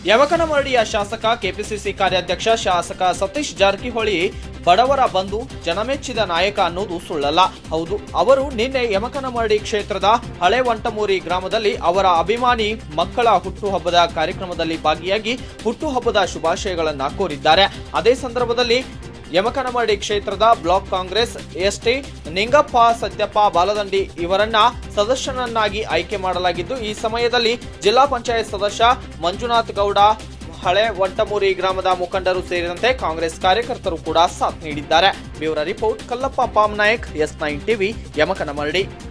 ಯವಕನಮರಡಿಯ ಶಾಸಕ ಕೆಪಿಸಿಸಿ ಕಾರ್ಯಾಧ್ಯಕ್ಷ ಶಾಸಕ ಸತೀಶ್ ಜಾರಕಿಹೊಳಿ ಬಡವರ ಬಂಧು ಜನಮೆಚ್ಚಿದ ನಾಯಕ ಅನ್ನೋದು ಸುಳ್ಳಲ್ಲ ಹೌದು ಅವರು ನಿನ್ನೆ ಯಮಕನಮರಡಿ ಕ್ಷೇತ್ರದ ಹಳೆ ವಂಟಮೂರಿ ಗ್ರಾಮದಲ್ಲಿ ಅವರ ಅಭಿಮಾನಿ ಮಕ್ಕಳ ಹುಟ್ಟುಹಬ್ಬದ ಕಾರ್ಯಕ್ರಮದಲ್ಲಿ ಭಾಗಿಯಾಗಿ ಹುಟ್ಟುಹಬ್ಬದ ಶುಭಾಶಯಗಳನ್ನ ಕೋರಿದ್ದಾರೆ ಅದೇ ಸಂದರ್ಭದಲ್ಲಿ ಯಮಕನಮರಡಿ ಕ್ಷೇತ್ರದ block Congress ST Ningappa Satyappa Baladandi ಇವರನ್ನ ಸದಸ್ಯನನ್ನಾಗಿ ಆಯ್ಕೆ ಮಾಡಲಾಗಿದ್ದು ಈ ಸಮಯದಲ್ಲಿ ಜಿಲ್ಲಾ ಪಂಚಾಯತ್ ಸದಸ್ಯ ಮಂಜುನಾಥ್ ಗೌಡ ಹಳೆ ವಂಟಮೂರಿ ಗ್ರಾಮದ ಮುಖಂಡರು ಸೇರಿದಂತೆ ಕಾಂಗ್ರೆಸ್ ಕಾರ್ಯಕರ್ತರು ಕೂಡ ಸಾಥ್ ನೀಡಿದ್ದಾರೆ bureau report Kallappa Pamnayak S nine TV Yamakanamardi